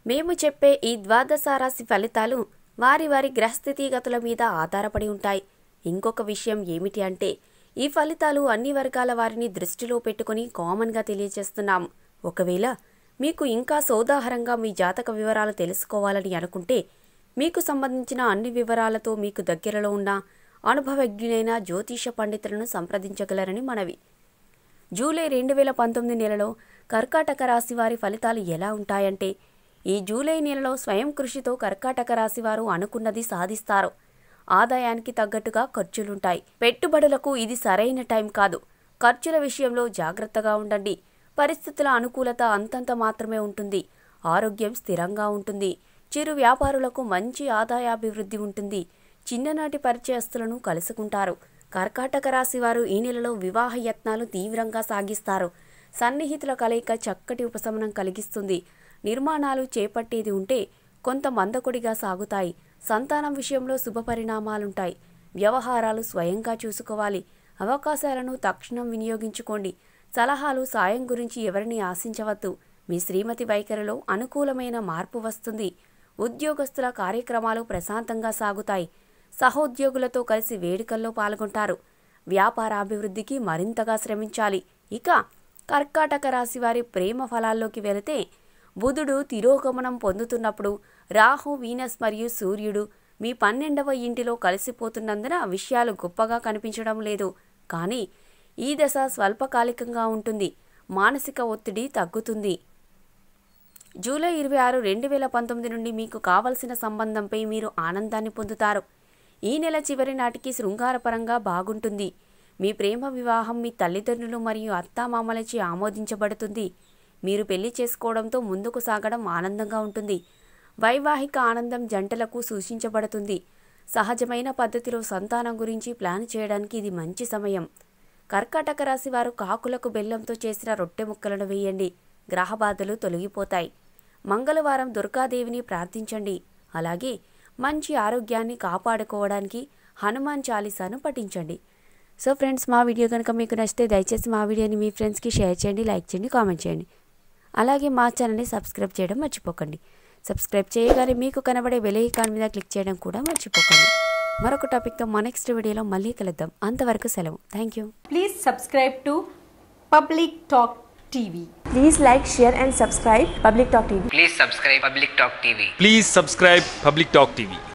మేము చెప్పే ఈ ద్వాదశ రాశి ఫలితాలు వారి వారి గ్రహస్థితిగతుల మీద ఆధారపడి ఉంటాయి ఇంకొక విషయం ఏమిటి అంటే ఈ ఫలితాలు అన్ని వర్గాల వారిని దృష్టిలో పెట్టుకుని కామన్గా తెలియజేస్తున్నాం ఒకవేళ మీకు ఇంకా సోదాహరంగా మీ జాతక వివరాలు తెలుసుకోవాలని అనుకుంటే మీకు సంబంధించిన అన్ని వివరాలతో మీకు దగ్గరలో ఉన్న అనుభవజ్ఞులైన జ్యోతిష పండితులను సంప్రదించగలరని మనవి జూలై రెండు వేల పంతొమ్మిది నెలలో కర్కాటక రాశి వారి ఫలితాలు ఎలా ఉంటాయంటే ఈ జూలై నెలలో స్వయం కృషితో కర్కాటక రాశి వారు అనుకున్నది సాధిస్తారు ఆదాయానికి తగ్గట్టుగా ఖర్చులుంటాయి పెట్టుబడులకు ఇది సరైన టైం కాదు ఖర్చుల విషయంలో జాగ్రత్తగా ఉండండి పరిస్థితుల అనుకూలత అంతంత మాత్రమే ఉంటుంది ఆరోగ్యం స్థిరంగా ఉంటుంది చిరు వ్యాపారులకు మంచి ఆదాయాభివృద్ధి ఉంటుంది చిన్ననాటి పరిచయస్తులను కలుసుకుంటారు కర్కాటక రాశి వారు ఈ నెలలో వివాహ యత్నాలు తీవ్రంగా సాగిస్తారు సన్నిహితుల కలయిక చక్కటి ఉపశమనం కలిగిస్తుంది నిర్మాణాలు చేపట్టేది ఉంటే కొంత మందకొడిగా సాగుతాయి సంతానం విషయంలో శుభ పరిణామాలుంటాయి వ్యవహారాలు స్వయంగా చూసుకోవాలి అవకాశాలను తక్షణం వినియోగించుకోండి సలహాలు సాయం గురించి ఎవరిని ఆశించవద్దు మీ శ్రీమతి వైఖరిలో అనుకూలమైన మార్పు వస్తుంది ఉద్యోగస్తుల కార్యక్రమాలు ప్రశాంతంగా సాగుతాయి సహోద్యోగులతో కలిసి వేడుకల్లో పాల్గొంటారు వ్యాపారాభివృద్ధికి మరింతగా శ్రమించాలి ఇక కర్కాటక రాశి వారి ప్రేమ ఫలాల్లోకి వెళితే బుధుడు తిరోగమనం పొందుతున్నప్పుడు రాహు వీనస్ మరియు సూర్యుడు మీ పన్నెండవ ఇంటిలో కలిసిపోతున్నందున విషయాలు గొప్పగా కనిపించడం లేదు కానీ ఈ దశ స్వల్పకాలికంగా ఉంటుంది మానసిక ఒత్తిడి తగ్గుతుంది జూలై ఇరవై ఆరు రెండు వేల పంతొమ్మిది నుండి మీకు కావలసిన సంబంధంపై మీరు ఆనందాన్ని పొందుతారు ఈ నెల చివరి నాటికి శృంగారపరంగా బాగుంటుంది మీ ప్రేమ వివాహం మీ తల్లిదండ్రులు మరియు అత్తామామలచే ఆమోదించబడుతుంది మీరు పెళ్లి చేసుకోవడంతో ముందుకు సాగడం ఆనందంగా ఉంటుంది వైవాహిక ఆనందం జంటలకు సూచించబడుతుంది సహజమైన పద్ధతిలో సంతానం గురించి ప్లాన్ చేయడానికి ఇది మంచి సమయం కర్కాటక రాశి వారు కాకులకు బెల్లంతో చేసిన రొట్టె ముక్కలను వేయండి గ్రహబాధలు తొలగిపోతాయి మంగళవారం దుర్గాదేవిని ప్రార్థించండి అలాగే మంచి ఆరోగ్యాన్ని కాపాడుకోవడానికి హనుమాన్ చాలీసాను పఠించండి సో ఫ్రెండ్స్ మా వీడియో కనుక మీకు నచ్చితే దయచేసి మా వీడియోని మీ ఫ్రెండ్స్కి షేర్ చేయండి లైక్ చేయండి కామెంట్ చేయండి అలాగే మా ఛానల్ని సబ్స్క్రైబ్ చేయడం మర్చిపోకండి సబ్స్క్రైబ్ చేయగానే మీకు కనబడే బెల్ ఐకాన్ మీద క్లిక్ చేయడం కూడా మర్చిపోకండి మరొక టాపిక్తో మా నెక్స్ట్ వీడియోలో మళ్ళీ కలుద్దాం అంతవరకు సెలవు thank you Please subscribe to Public Talk TV. Please like, share, and subscribe Public Talk TV. Please subscribe Public Talk TV. Please subscribe Public Talk TV.